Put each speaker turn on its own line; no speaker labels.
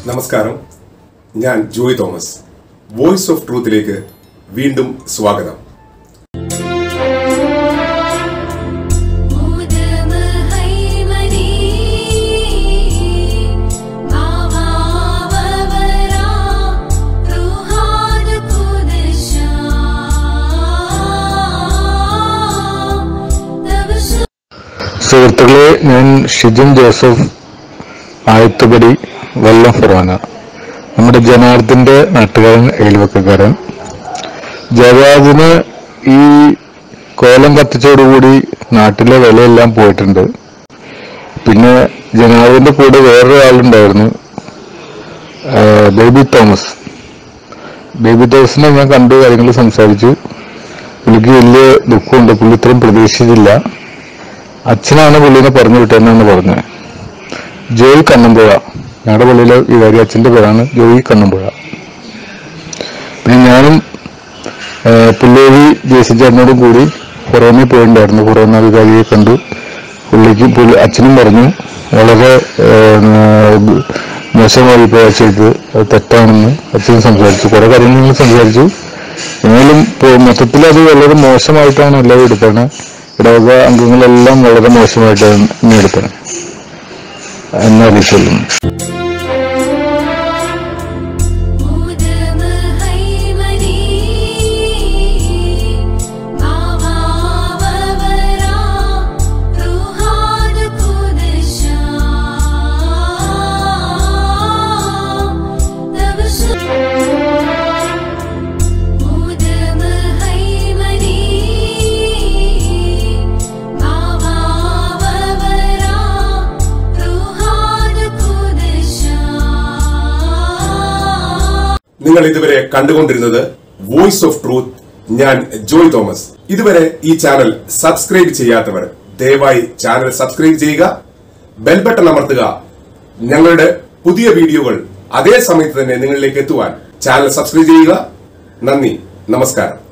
നമസ്കാരം ഞാൻ Joy Thomas voice of ട്രൂത്തിലേക്ക് വീണ്ടും സ്വാഗതം
ഉദമഹൈമനീ മാവാവവരാ റുഹാന ഖുദശ തവശ
സുഹൃത്തുക്കളെ ഞാൻ ഷിജിൻ ജോസഫ് ആയത്തുപടി വല്ലം ഫുറാന നമ്മുടെ ജനാർദ്ദന്റെ നാട്ടുകാരൻ അയൽവക്കക്കാരൻ ജവാദിന് ഈ കോലം കത്തിച്ചോടുകൂടി നാട്ടിലെ വിലയെല്ലാം പോയിട്ടുണ്ട് പിന്നെ ജനാർദ്ദന്റെ കൂടെ വേറൊരാളുണ്ടായിരുന്നു ആ, ബേബി തോമസ് ബേബി തോമസിനെ ഞാൻ കണ്ടു കാര്യങ്ങൾ സംസാരിച്ചു പുള്ളിക്ക് വലിയ ദുഃഖമുണ്ട് പുള്ളി ഇത്രയും പ്രതീക്ഷിച്ചില്ല അച്ഛനാണ് പുള്ളിനെ പറഞ്ഞു വിട്ടതെന്നാണ് പറഞ്ഞത് ജോയി കണ്ണമ്പുഴ ഞങ്ങളുടെ പള്ളിയിലെ വികാരി അച്ഛന്റെ പേരാണ് ജോയി കണ്ണമ്പുഴ പിന്നെ ഞാനും ആ, പുല്ലേരി ജയസിച്ചേട്ടനോടും കൂടി കൊറോണയിൽ പോയിട്ടുണ്ടായിരുന്നു കൊറോണ വികാരിയെ കണ്ടു പുള്ളിക്ക് പുള്ളി അച്ഛനും പറഞ്ഞു വളരെ ആ, മോശമായി പോയ ചെയ്ത് അത് തെറ്റാണെന്ന് അച്ഛൻ സംസാരിച്ചു കുറെ കാര്യങ്ങൾ സംസാരിച്ചു എന്നാലും ഇപ്പൊ മൊത്തത്തിൽ അത് വളരെ മോശമായിട്ടാണ് എല്ലാവരും എടുത്തത് ഇടവക അംഗങ്ങളെല്ലാം വളരെ മോശമായിട്ടാണ് എന്നെ എടുത്തത് എന്നറിയിച്ചുള്ളൂ
ഉദമഹൈമനീ മാവാവവരാ റുഹാന ഖുദശ തവശ ഉദമഹൈമനീ മാവാവവരാ റുഹാന ഖുദശ
നിങ്ങൾ ഇതുവരെ കണ്ടുകൊണ്ടിരുന്നത് വോയിസ് ഓഫ് ട്രൂത്ത് ഞാൻ ജോയ് തോമസ് ഇതുവരെ ഈ ചാനൽ സബ്സ്ക്രൈബ് ചെയ്യാത്തവർ ദയവായി ചാനൽ സബ്സ്ക്രൈബ് ചെയ്യുക ബെൽ ബട്ടൺ അമർത്തുക ഞങ്ങളുടെ പുതിയ വീഡിയോകൾ അതേ സമയത്ത് തന്നെ നിങ്ങളിലേക്ക് എത്തുവാൻ ചാനൽ സബ്സ്ക്രൈബ് ചെയ്യുക നന്ദി നമസ്കാരം